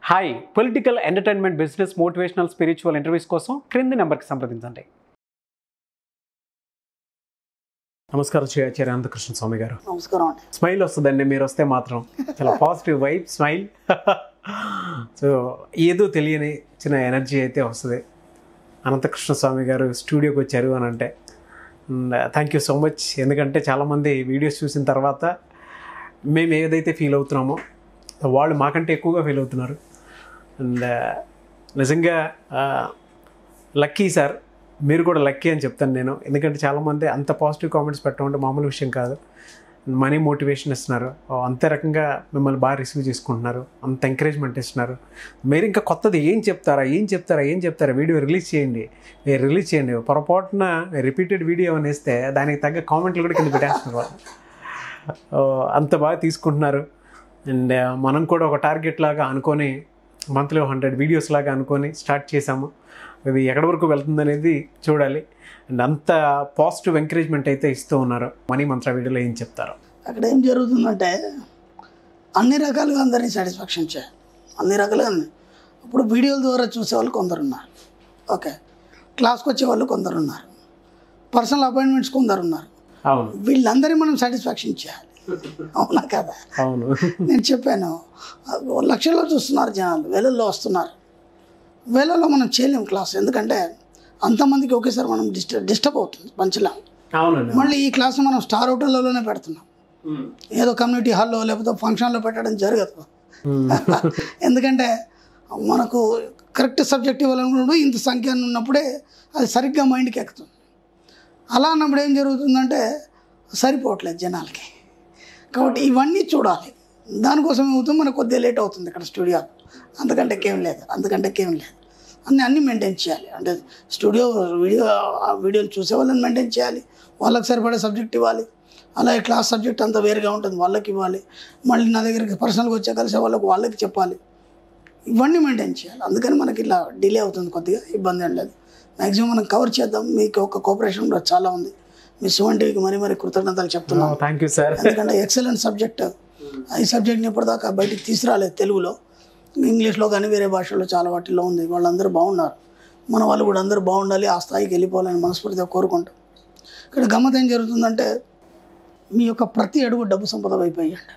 Hi political entertainment business motivational spiritual interviews కోసం క్రింది నెంబర్కి సంప్రదించండి నమస్కారం ఆచార్య అనంతకృష్ణ స్వామి గారు నమస్కారం అండి స్మైల్ వస్తుందండి మీరు వస్తే మాత్రం చాలా పాజిటివ్ వైబ్ స్మైల్ సో ఏదో తెలియని చిన్న ఎనర్జీ అయితే వస్తుంది అనంతకృష్ణ స్వామి గారు స్టూడియోకి వచ్చారు అని అంటే థ్యాంక్ యూ సో మచ్ ఎందుకంటే చాలామంది వీడియోస్ చూసిన తర్వాత మేము ఏదైతే ఫీల్ అవుతున్నామో వాళ్ళు మాకంటే ఎక్కువగా ఫీల్ అవుతున్నారు అండ్ నిజంగా లక్కీ సార్ మీరు కూడా లక్కీ అని చెప్తాను నేను ఎందుకంటే చాలామంది అంత పాజిటివ్ కామెంట్స్ పెట్టడం అంటే మామూలు విషయం కాదు మనీ మోటివేషన్ ఇస్తున్నారు అంతే రకంగా మిమ్మల్ని బాగా రిసీవ్ చేసుకుంటున్నారు అంత ఎంకరేజ్మెంట్ ఇస్తున్నారు మీరు ఇంకా కొత్తది ఏం చెప్తారా ఏం చెప్తారా ఏం చెప్తారా వీడియో రిలీజ్ చేయండి మీరు రిలీజ్ చేయండి పొరపాటున రిపీటెడ్ వీడియో అని ఇస్తే దానికి తగ్గ కామెంట్లు కూడా కింద పెట్టేస్తున్నారు వాళ్ళు. ఓ, అంత బాగా తీసుకుంటున్నారు అండ్ మనం కూడా ఒక టార్గెట్ లాగా అనుకొని మంత్లీ హండ్రెడ్ వీడియోస్ లాగా అనుకొని స్టార్ట్ చేసాము ఇది ఎక్కడి వరకు వెళ్తుంది అనేది చూడాలి అండ్ అంత పాజిటివ్ ఎంకరేజ్మెంట్ అయితే ఇస్తూ ఉన్నారు మనీ మంత్ర వీడియోలో ఏం చెప్తారు అక్కడ ఏం జరుగుతుందంటే అన్ని రకాలుగా అందరినీ సాటిస్ఫాక్షన్ చేయాలి అన్ని రకాలుగా అన్ని. ఇప్పుడు వీడియోల ద్వారా చూసే వాళ్ళు కొందరు ఉన్నారు ఓకే క్లాస్కి వచ్చే వాళ్ళు కొందరు ఉన్నారు పర్సనల్ అపాయింట్మెంట్స్ కొందరు ఉన్నారు అవును వీళ్ళందరినీ మనం సాటిస్ఫాక్షన్ చేయాలి అవునా కదా అవును నేను చెప్పాను లక్షల్లో చూస్తున్నారు జనాలు వేలల్లో వస్తున్నారు వేలల్లో మనం చేయలేం క్లాస్ ఎందుకంటే అంతమందికి ఒకేసారి మనం డిస్టర్బ్ డిస్టర్బ్ అవుతుంది పంచలేం అవునండి మళ్ళీ ఈ క్లాస్ మనం స్టార్ హోటళ్ళలోనే పెడుతున్నాం ఏదో కమ్యూనిటీ హాల్లో లేకపోతే ఫంక్షన్లో పెట్టడం జరగదు ఎందుకంటే మనకు కరెక్ట్ సబ్జెక్ట్ ఇవ్వాలనుకున్నప్పుడు ఇంత సంఖ్య అని ఉన్నప్పుడే అది సరిగ్గా మైండ్కి ఎక్కుతుంది అలా అన్నప్పుడు ఏం జరుగుతుందంటే సరిపోవట్లేదు జనాలకి కాబట్టి ఇవన్నీ చూడాలి దానికోసం ఏమవుతుంది మనకు కొద్దిగా లేట్ అవుతుంది ఇక్కడ స్టూడియో అంతకంటే ఏం లేదు అంతకంటే ఏం లేదు అన్ని అన్నీ మెయింటైన్ చేయాలి అంటే స్టూడియో వీడియో ఆ వీడియోలు చూసే వాళ్ళని మెయింటైన్ చేయాలి వాళ్ళకి సరిపడే సబ్జెక్ట్ ఇవ్వాలి అలాగే క్లాస్ సబ్జెక్ట్ అంతా వేరుగా ఉంటుంది వాళ్ళకి ఇవ్వాలి మళ్ళీ నా దగ్గరికి పర్సనల్గా వచ్చే కలిసే వాళ్ళకి వాళ్ళకి చెప్పాలి ఇవన్నీ మెయింటైన్ చేయాలి అందుకని మనకి ఇలా డిలే అవుతుంది కొద్దిగా ఇబ్బంది ఏం లేదు మ్యాక్సిమం మనం కవర్ చేద్దాం మీకు ఒక కోఆపరేషన్ కూడా చాలా ఉంది మీ సువన్ టీవీకి మరీ మరీ కృతజ్ఞతలు చెప్తున్నాను థ్యాంక్ యూ సార్ ఎందుకంటే ఎక్సలెంట్ సబ్జెక్ట్ ఈ సబ్జెక్ట్ని ఇప్పటిదాకా బయటికి తీసుకురాలేదు తెలుగులో ఇంగ్లీష్లో కానీ వేరే భాషల్లో చాలా వాటిల్లో ఉంది వాళ్ళందరూ బాగున్నారు మన వాళ్ళు కూడా అందరూ బాగుండాలి ఆ స్థాయికి వెళ్ళిపోవాలని మనస్ఫూర్తిగా కోరుకుంటాం ఇక్కడ గమ్మత్ ఏం జరుగుతుందంటే మీ యొక్క ప్రతి అడుగు డబ్బు సంపద వైపు వేయండి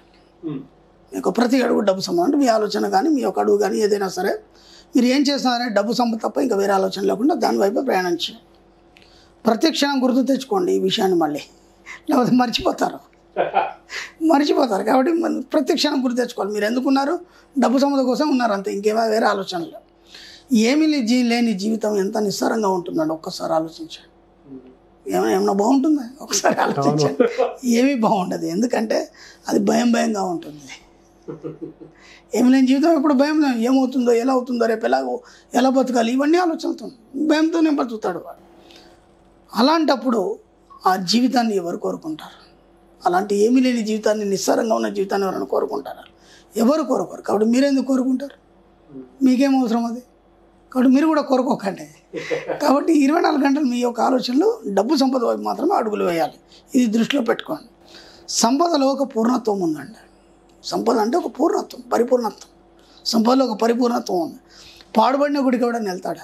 మీ యొక్క ప్రతి అడుగు డబ్బు సంపద అంటే మీ ఆలోచన కానీ మీ యొక్క అడుగు కానీ ఏదైనా సరే మీరు ఏం చేస్తున్నారనే డబ్బు సంపద తప్ప ఇంకా వేరే ఆలోచన లేకుండా దాని వైపే ప్రయాణం చేయండి ప్రతి క్షణం గుర్తు తెచ్చుకోండి ఈ విషయాన్ని మళ్ళీ లేకపోతే మర్చిపోతారు మర్చిపోతారు కాబట్టి మన ప్రతి క్షణం గుర్తు తెచ్చుకోవాలి మీరు ఎందుకున్నారు డబ్బు సంపద కోసం ఉన్నారు అంతే ఇంకేమో వేరే ఆలోచనలు ఏమీ లే- జీ లేని జీవితం ఎంత నిస్సారంగా ఉంటుందండి ఒక్కసారి ఆలోచించండి ఏమైనా ఏమైనా బాగుంటుందా ఒకసారి ఆలోచించండి ఏమీ బాగుండదు ఎందుకంటే అది భయం భయంగా ఉంటుంది ఏమి లేని జీవితం ఎప్పుడు భయం ఏమవుతుందో ఎలా అవుతుందో రేపు ఎలా ఎలా బతకాలి ఇవన్నీ ఆలోచనలతో భయంతోనే బతుకుతాడు వాడు అలాంటప్పుడు ఆ జీవితాన్ని ఎవరు కోరుకుంటారు అలాంటి ఏమీ లేని జీవితాన్ని నిస్సారంగా ఉన్న జీవితాన్ని ఎవరైనా కోరుకుంటారా ఎవరు కోరుకోరు కాబట్టి మీరెందుకు కోరుకుంటారు మీకేం అవసరం అది కాబట్టి మీరు కూడా కోరుకోకండి కాబట్టి ఇరవై నాలుగు గంటలు మీ యొక్క ఆలోచనలు డబ్బు సంపద వైపు మాత్రమే అడుగులు వేయాలి ఇది దృష్టిలో పెట్టుకోండి సంపదలో ఒక పూర్ణత్వం ఉందండి సంపద అంటే ఒక పూర్ణత్వం పరిపూర్ణత్వం సంపదలో ఒక పరిపూర్ణత్వం ఉంది పాడుబడిన గుడికి ఎవడన్నా వెళ్తాడా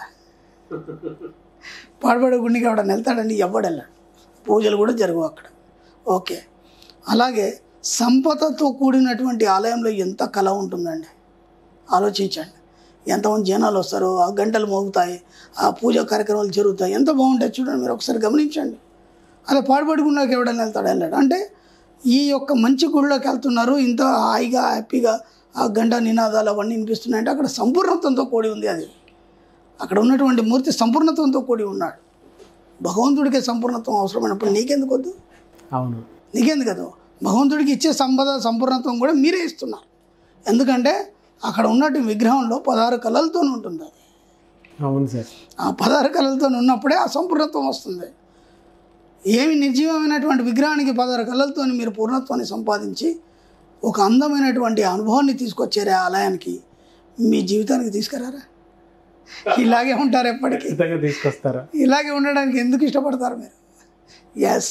పాడుబడిన గుడికి ఎవడన్నా వెళ్తాడండి ఎవడెళ్ళాడు పూజలు కూడా జరగవు అక్కడ ఓకే అలాగే సంపదతో కూడినటువంటి ఆలయంలో ఎంత కళ ఉంటుందండి ఆలోచించండి ఎంతమంది జనాలు వస్తారు ఆ గంటలు మోగుతాయి ఆ పూజ కార్యక్రమాలు జరుగుతాయి ఎంత బాగుంటాయి చూడండి మీరు ఒకసారి గమనించండి అలా పాడుబడి గుళ్ళకి ఎవడన్నా వెళ్తాడు వెళ్ళాడు అంటే ఈ యొక్క మంచి గుళ్ళోకి వెళ్తున్నారు ఇంత హాయిగా హ్యాపీగా ఆ గంట నినాదాలు అవన్నీ వినిపిస్తున్నాయంటే అక్కడ సంపూర్ణత్వంతో కూడి ఉంది అది అక్కడ ఉన్నటువంటి మూర్తి సంపూర్ణత్వంతో కూడి ఉన్నాడు భగవంతుడికే సంపూర్ణత్వం అవసరమైనప్పుడు నీకెందుకు వద్దు అవును నీకెందుకు కదా భగవంతుడికి ఇచ్చే సంపద సంపూర్ణత్వం కూడా మీరే ఇస్తున్నారు ఎందుకంటే అక్కడ ఉన్నట్టు విగ్రహంలో పదహారు కళలతో ఉంటుంది అది అవును సార్ ఆ పదహారు కళలతో ఉన్నప్పుడే ఆ సంపూర్ణత్వం వస్తుంది ఏమి నిర్జీవమైనటువంటి విగ్రహానికి పదహారు కళలతో మీరు పూర్ణత్వాన్ని సంపాదించి ఒక అందమైనటువంటి అనుభవాన్ని తీసుకొచ్చారే ఆ ఆలయానికి మీ జీవితానికి తీసుకురారా ఇలాగే ఉంటారు ఎప్పటికీ ఖచ్చితంగా తీసుకొస్తారా ఇలాగే ఉండడానికి ఎందుకు ఇష్టపడతారు మీరు ఎస్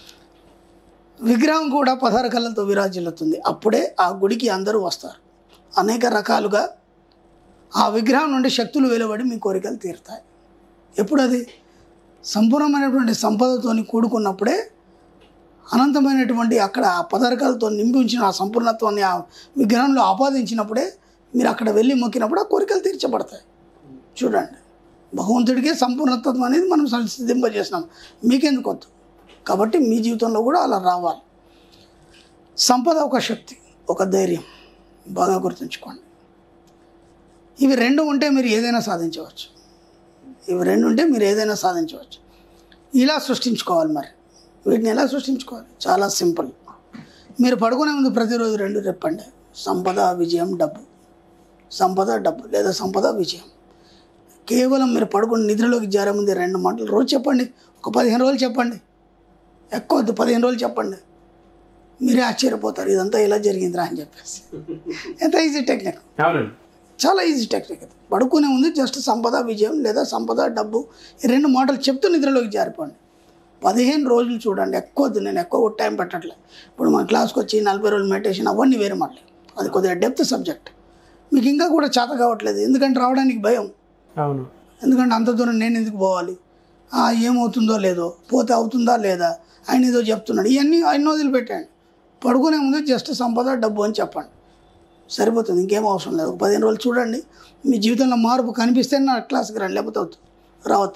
విగ్రహం కూడా పదహారు కళ్ళతో విరాజిల్లుతుంది అప్పుడే ఆ గుడికి అందరూ వస్తారు అనేక రకాలుగా ఆ విగ్రహం నుండి శక్తులు వెలువడి మీ కోరికలు తీరుతాయి ఎప్పుడు అది సంపూర్ణమైనటువంటి సంపదతోని కూడుకున్నప్పుడే అనంతమైనటువంటి అక్కడ ఆ పదార్థాలతో నింపి ఉంచిన ఆ సంపూర్ణత్వాన్ని ఆ విగ్రహంలో ఆపాదించినప్పుడే మీరు అక్కడ వెళ్ళి మొక్కినప్పుడు ఆ కోరికలు తీర్చబడతాయి చూడండి భగవంతుడికే సంపూర్ణత్వం అనేది మనం సిద్ధింపజేసినాం మీకెందుకు వద్దు కాబట్టి మీ జీవితంలో కూడా అలా రావాలి సంపద ఒక శక్తి ఒక ధైర్యం బాగా గుర్తుంచుకోండి ఇవి రెండు ఉంటే మీరు ఏదైనా సాధించవచ్చు ఇవి రెండు ఉంటే మీరు ఏదైనా సాధించవచ్చు ఇలా సృష్టించుకోవాలి మరి వీటిని ఎలా సృష్టించుకోవాలి చాలా సింపుల్ మీరు పడుకునే ముందు ప్రతిరోజు రెండు చెప్పండి సంపద విజయం డబ్బు సంపద డబ్బు లేదా సంపద విజయం కేవలం మీరు పడుకుని నిద్రలోకి జారే ముందు ఈ రెండు మాటలు రోజు చెప్పండి ఒక పదిహేను రోజులు చెప్పండి ఎక్కువ వద్దు పదిహేను రోజులు చెప్పండి మీరే ఆశ్చర్యపోతారు ఇదంతా ఎలా జరిగిందిరా అని చెప్పేసి ఎంత ఈజీ టెక్నిక్ అవునండి చాలా ఈజీ టెక్నిక్ ఇది పడుకునే ముందు జస్ట్ సంపద విజయం లేదా సంపద డబ్బు ఈ రెండు మాటలు చెప్తూ నిద్రలోకి జారిపోండి పదిహేను రోజులు చూడండి ఎక్కువ వద్దు నేను ఎక్కువ టైం పెట్టట్లే ఇప్పుడు మన క్లాస్కి వచ్చి నలభై రోజులు మెడిటేషన్ అవన్నీ వేరే మాటలే అది కొద్దిగా డెప్త్ సబ్జెక్ట్ మీకు ఇంకా కూడా చేత కావట్లేదు ఎందుకంటే రావడానికి భయం అవును ఎందుకంటే అంత దూరం నేను ఎందుకు పోవాలి ఆ, ఏమవుతుందో లేదో పోతే అవుతుందా లేదా ఆయన ఏదో చెప్తున్నాడు ఇవన్నీ ఆయన వదిలిపెట్టండి పడుకునే ముందు జస్ట్ సంపద డబ్బు అని చెప్పండి సరిపోతుంది ఇంకేం అవసరం లేదు ఒక పదిహేను రోజులు చూడండి మీ జీవితంలో మార్పు కనిపిస్తే నా క్లాస్కి రండి లేకపోతే వద్దు రావద్దు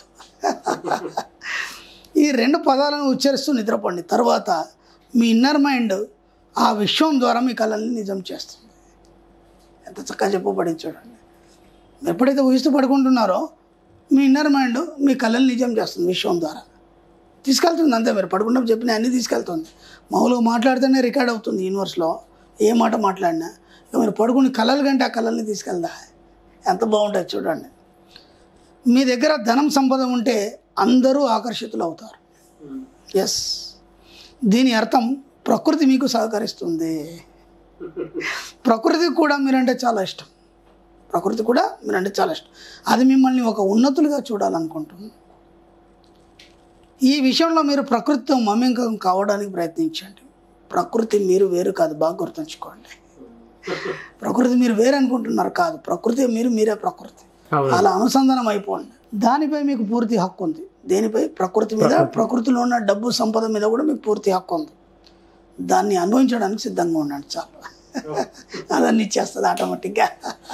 ఈ రెండు పదాలను ఉచ్చరిస్తూ నిద్రపోండి తర్వాత మీ ఇన్నర్ మైండ్ ఆ విశ్వం ద్వారా మీ కళల్ని నిజం చేస్తుంది ఎంత చక్కగా చెప్పబడింది చూడండి ఎప్పుడైతే ఊహిస్తూ పడుకుంటున్నారో మీ ఇన్నర్ మైండ్ మీ కళలు నిజం చేస్తుంది విశ్వం ద్వారా తీసుకెళ్తుంది అంతే మీరు పడుకున్నప్పుడు చెప్పిన అన్నీ తీసుకెళ్తుంది మామూలుగా మాట్లాడితేనే రికార్డ్ అవుతుంది యూనివర్స్లో ఏ మాట మాట్లాడినా ఇక మీరు పడుకుని కళలు కంటే ఆ కళల్ని తీసుకెళ్దా ఎంత బాగుంటుంది చూడండి మీ దగ్గర ధనం సంపద ఉంటే అందరూ ఆకర్షితులు అవుతారు ఎస్ దీని అర్థం ప్రకృతి మీకు సహకరిస్తుంది ప్రకృతికి కూడా మీరంటే చాలా ఇష్టం ప్రకృతి కూడా మీరంటే చాలా ఇష్టం అది మిమ్మల్ని ఒక ఉన్నతులుగా చూడాలనుకుంటుంది ఈ విషయంలో మీరు ప్రకృతితో మమేకం కావడానికి ప్రయత్నించండి ప్రకృతి మీరు వేరు కాదు బాగా గుర్తుంచుకోండి ప్రకృతి మీరు వేరు అనుకుంటున్నారు కాదు ప్రకృతి మీరు మీరే ప్రకృతి అవును అలా అనుసంధానం అయిపోండి దానిపై మీకు పూర్తి హక్కు ఉంది దేనిపై ప్రకృతి మీద ప్రకృతిలో ఉన్న డబ్బు సంపద మీద కూడా మీకు పూర్తి హక్కు ఉంది దాన్ని అనుభవించడానికి సిద్ధంగా ఉండండి చాలు అదన్నీ ఇచ్చేస్తుంది ఆటోమేటిక్గా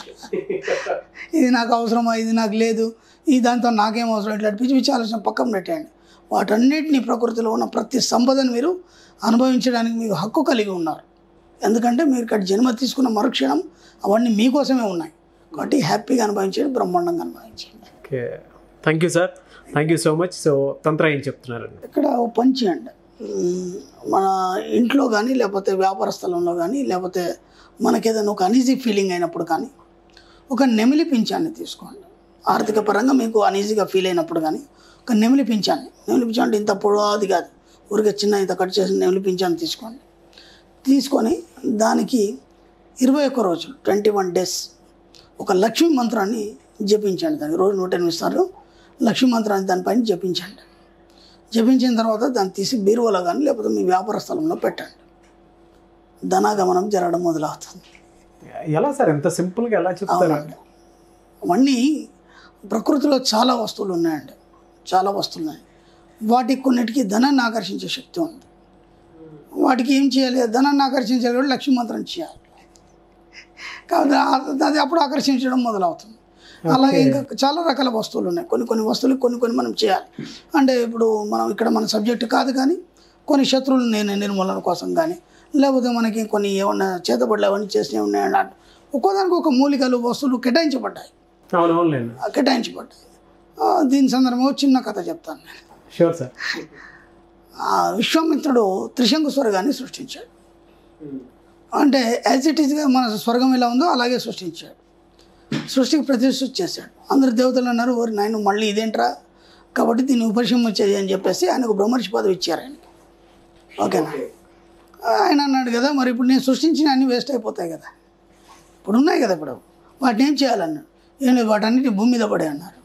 ఇది నాకు అవసరమా ఇది నాకు లేదు ఈ దాంతో నాకేం అవసరం ఇట్లా పిచ్చి పిచ్చి ఆలోచన పక్కన పెట్టేయండి వాటన్నిటిని ప్రకృతిలో ఉన్న ప్రతి సంపదను మీరు అనుభవించడానికి మీకు హక్కు కలిగి ఉన్నారు ఎందుకంటే మీరు ఇక్కడ జన్మ తీసుకున్న మరుక్షణం అవన్నీ మీకోసమే ఉన్నాయి కాబట్టి హ్యాపీగా అనుభవించండి బ్రహ్మాండంగా అనుభవించండి okay thank you sir thank you so much so తంత్ర ఏం చెప్తున్నారండి ఇక్కడ ఓ పంచి అండి మ్, మన ఇంట్లో కానీ లేకపోతే వ్యాపార స్థలంలో కానీ లేకపోతే మనకేదైనా ఒక అనీజీ ఫీలింగ్ అయినప్పుడు కానీ ఒక నెమిలి పింఛాన్ని తీసుకోండి ఆర్థిక పరంగా మీకు అనీజీగా ఫీల్ అయినప్పుడు కానీ ఒక నెమిలి పింఛాన్ని నెమిలి పింఛాన్ అంటే ఇంత పొడవాది కాదు ఊరికే చిన్న ఇంత కట్ చేసిన నెమిలి పింఛాన్ని తీసుకోండి తీసుకొని దానికి ఇరవై ఒక్క రోజులు ట్వంటీ వన్ డేస్ ఒక లక్ష్మీ మంత్రాన్ని జపించండి దానికి రోజు నూట ఎనిమిది సార్లు లక్ష్మీ మంత్రాన్ని దానిపైన జపించండి జపించిన తర్వాత దాన్ని తీసి బీరువాలో కానీ లేకపోతే మీ వ్యాపార స్థలంలో పెట్టండి ధనాగమనం జరగడం మొదలవుతుంది ఎలా సార్ ఎంత సింపుల్గా ఎలా చెప్తారు అవునండి అవన్నీ ప్రకృతిలో చాలా వస్తువులు ఉన్నాయండి చాలా వస్తువులు ఉన్నాయి వాటికి కొన్నిటికి ధనాన్ని ఆకర్షించే శక్తి ఉంది వాటికి ఏం చేయాలి ధనాన్ని ఆకర్షించాలి కూడా లక్ష్మీ మంత్రం చేయాలి కాబట్టి ఆ- అది అప్పుడు ఆకర్షించడం మొదలవుతుంది అలాగే ఇంకా చాలా రకాల వస్తువులు ఉన్నాయి కొన్ని కొన్ని వస్తువులు కొన్ని కొన్ని మనం చేయాలి అంటే ఇప్పుడు మనం ఇక్కడ మన సబ్జెక్ట్ కాదు కానీ కొన్ని శత్రువులు నేను నిర్మూలన కోసం కానీ లేకపోతే మనకి కొన్ని ఏమన్నా చేతబడులు అవన్నీ చేసినవి ఉన్నాయని అంట ఒక్కోదానికి ఒక మూలికలు వస్తువులు కేటాయించబడ్డాయి అవును అవునులేండి ఆ కేటాయించబడ్డాయి ఆ, దీని సందర్భంగా చిన్న కథ చెప్తాను నేను షూర్ సార్ ఆ విశ్వామిత్రుడు త్రిశంకు స్వర్గాన్ని సృష్టించాడు అంటే యాజ్ ఇట్ ఈస్గా మన స్వర్గం ఎలా ఉందో అలాగే సృష్టించాడు సృష్టికి ప్రతిష్ఠ చేశాడు అందరు దేవతలు అన్నారు ఓరి నాయన మళ్ళీ ఇదేంట్రా కాబట్టి దీన్ని ఉపశమించేది అని చెప్పేసి ఆయనకు బ్రహ్మర్షి పదవి ఇచ్చారు ఆయనకి ఓకేనా ఆయన అన్నాడు కదా మరి ఇప్పుడు నేను సృష్టించిన అన్ని వేస్ట్ అయిపోతాయి కదా ఇప్పుడు ఉన్నాయి కదా ఇప్పుడు వాటిని ఏం చేయాలన్నాడు ఏం లేదు వాటన్నిటి భూమి మీద పడే అన్నారు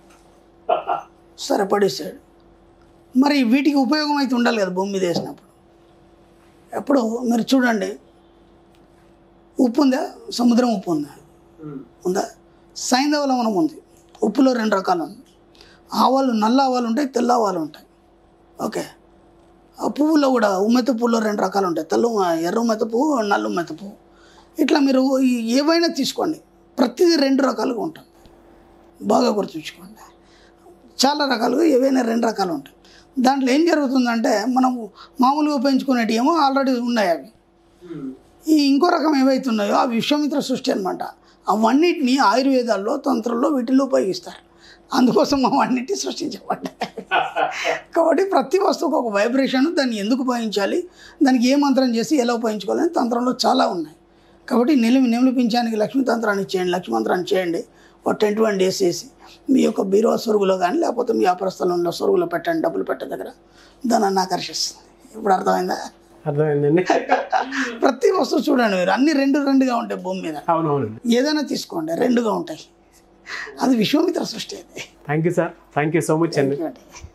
సరే పడేసాడు మరి వీటికి ఉపయోగం అయితే ఉండాలి కదా భూమి మీద వేసినప్పుడు ఎప్పుడు మీరు చూడండి ఉప్పు ఉందా సముద్రం ఉప్పు ఉందా ఉందా సైంధవ లవణం ఉంది ఉప్పులో రెండు రకాలు ఉంది ఆవాలు నల్ల ఆవాలు ఉంటాయి తెల్ల ఆవాలు ఉంటాయి ఓకే ఆ పువ్వులో కూడా ఉమ్మెత్త పువ్వులో రెండు రకాలు ఉంటాయి తెల్ల ఎర్ర ఉమ్మెత్త పువ్వు నల్ల ఉమ్మెత్త పువ్వు ఇట్లా మీరు ఈ ఏవైనా తీసుకోండి ప్రతిదీ రెండు రకాలుగా ఉంటుంది బాగా గుర్తుంచుకోండి చాలా రకాలుగా ఏవైనా రెండు రకాలు ఉంటాయి దాంట్లో ఏం జరుగుతుందంటే మనం మామూలుగా పెంచుకునేటి ఏమో ఆల్రెడీ ఉన్నాయి అవి ఈ ఇంకో రకం ఏవైతున్నాయో ఆ విశ్వామిత్ర సృష్టి అనమాట అవన్నిటిని ఆయుర్వేదాల్లో తంత్రంలో వీటిల్లో ఉపయోగిస్తారు అందుకోసం అవన్నిటిని సృష్టించబడ్డాయి కాబట్టి ప్రతి వస్తువుకు ఒక వైబ్రేషన్ దాన్ని ఎందుకు ఉపయోగించాలి దానికి ఏ మంత్రం చేసి ఎలా ఉపయోగించుకోవాలని తంత్రంలో చాలా ఉన్నాయి కాబట్టి నిలిమి నిలిపించడానికి లక్ష్మీ తంత్రాన్ని చేయండి లక్ష్మీ మంత్రాన్ని చేయండి ఒక టెన్ ట్వంటీ డేస్ చేసి మీ యొక్క బీరువా సొరుగులో కానీ లేకపోతే మీ వ్యాపార స్థలంలో సొరుగులో పెట్టండి డబ్బులు పెట్టే దగ్గర దాన్ని ఆకర్షిస్తుంది ఇప్పుడు అర్థమైందా అర్థమైందండి ప్రతి వస్తువు చూడండి మీరు అన్ని రెండు రెండుగా ఉంటాయి భూమి మీద అవునవునండి ఏదైనా తీసుకోండి రెండుగా ఉంటాయి అది విశ్వామిత్ర సృష్టి అది thank you sir thank you so much అండి Thank you అండి.